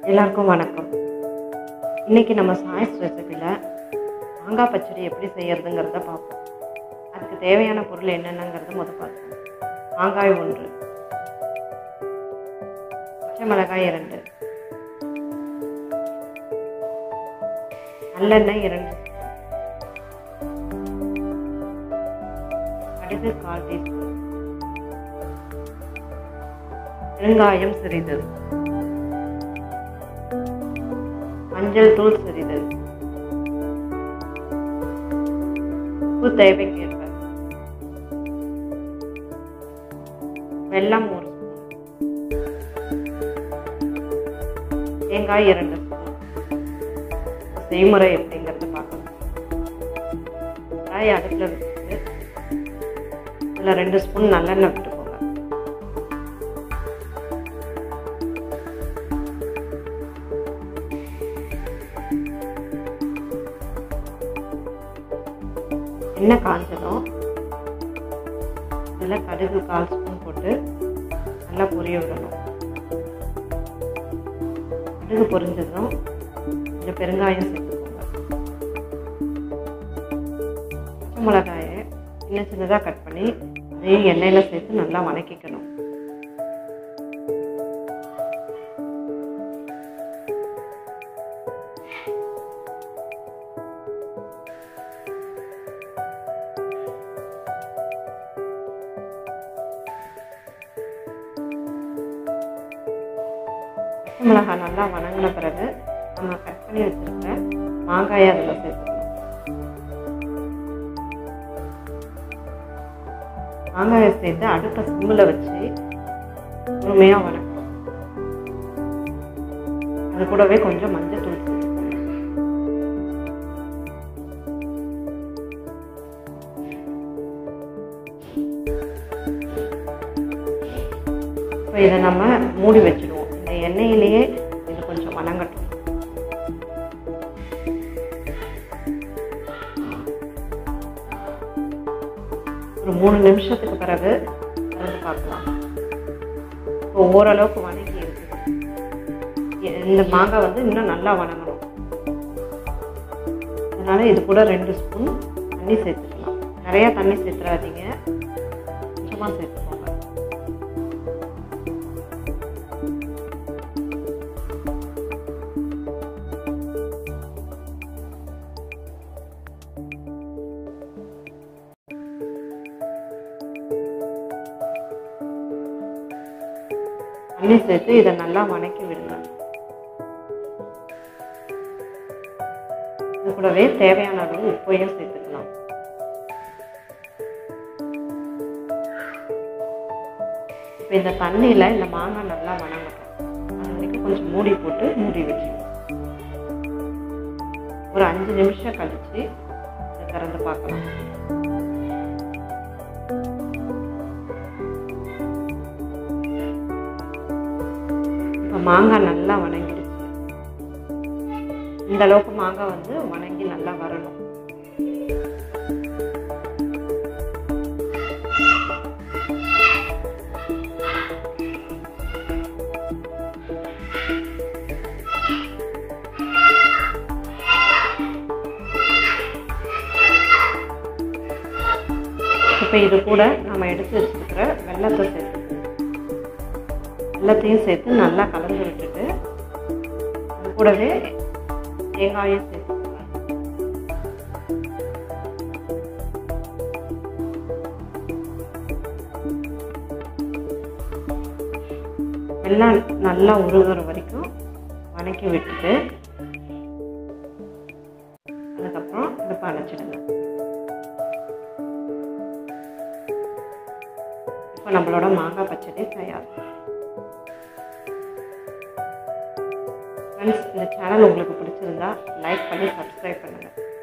எல்லாருக்கும் வணக்கம் இன்றைக்கி நம்ம சாய்ஸ் ரெசிபியில் மாங்காய் பச்சடி எப்படி செய்யறதுங்கிறத பார்ப்போம் அதுக்கு தேவையான பொருள் என்னென்னங்கிறத முதல் பார்ப்போம் மாங்காய் ஒன்று பச்சை மிளகாய் இரண்டு நல்லெண்ணெய் இரண்டு கடுகு கால் டீஸ்பூன் பெருங்காயம் சிறிது மஞ்சள் தூள் சிறிது உப்பு தேவைக்கேற்ப வெல்லம் ஒரு ஸ்பூன் தேங்காய் இரண்டு ஸ்பூன் செய்முறை எப்படிங்கிறத பார்க்கணும் கடாய் அடுப்பில் வச்சுட்டு இதில் ரெண்டு ஸ்பூன் நல்லெண்ணெய் விட்டுக்கோங்க எண்ணெய் காஞ்சதும் இதில் கடுகு கால் ஸ்பூன் போட்டு நல்லா பொரிய விடணும் கடுகு பொரிஞ்சதும் கொஞ்சம் பெருங்காயம் சேர்த்துக்கோங்க பச்சை மிளகாயை சின்ன சின்னதாக கட் பண்ணி அதையும் எண்ணெயில் சேர்த்து நல்லா வணக்கிக்கணும் பச்சை மிளகாய் நல்லா வணங்கின பிறகு நம்ம கட் பண்ணி வச்சுருக்க மாங்காயை அதில் சேர்த்துக்கணும் மாங்காயை சேர்த்து அடுப்பை சிம்மில் வச்சு பொறுமையாக வணக்கணும் அது கூடவே கொஞ்சம் மஞ்சள் தூள் சேர்த்துக்கணும் இப்போ இதை நம்ம மூடி வச்சுடுவோம் இந்த எண்ணெயிலேயே இது கொஞ்சம் வணங்கட்டும் ஒரு மூணு நிமிஷத்துக்கு பிறகு திறந்து பார்க்கலாம் இப்போ ஓரளவுக்கு வணங்கி இருக்கு இந்த மாங்காய் வந்து இன்னும் நல்லா வணங்கணும் அதனால இது கூட ரெண்டு ஸ்பூன் தண்ணி சேர்த்துக்கலாம் நிறைய தண்ணி சேர்த்துறாதீங்க கொஞ்சமாக சேர்த்துக்கோங்க தண்ணி சேர்த்து இதை நல்லா வணக்கி விடுங்க இது கூடவே தேவையான அளவு உப்பையும் சேர்த்துக்கலாம் இப்போ இந்த தண்ணியில் இந்த மாங்காய் நல்லா வணங்கட்டும் அது வரைக்கும் கொஞ்சம் மூடி போட்டு மூடி வச்சுக்கணும் ஒரு அஞ்சு நிமிஷம் கழிச்சு இதை திறந்து பார்க்கலாம் இப்போ மாங்காய் நல்லா வணங்கிடுச்சு இந்த அளவுக்கு மாங்காய் வந்து வணங்கி நல்லா வரணும் இப்போ இது கூட நம்ம எடுத்து வச்சுருக்கிற வெள்ளத்தை சேர்த்து எல்லாத்தையும் சேர்த்து நல்லா கலந்து விட்டுட்டு அது கூடவே தேங்காயும் சேர்த்துக்கலாம் எல்லாம் நல்லா உருகுற வரைக்கும் வணக்கி விட்டுட்டு அதுக்கப்புறம் அடுப்பை அணைச்சிடுங்க இப்போ நம்மளோட மாங்காய் பச்சடி தயார் ஃப்ரெண்ட்ஸ் இந்த சேனல் உங்களுக்கு பிடிச்சிருந்தா லைக் பண்ணி சப்ஸ்கிரைப் பண்ணுங்கள்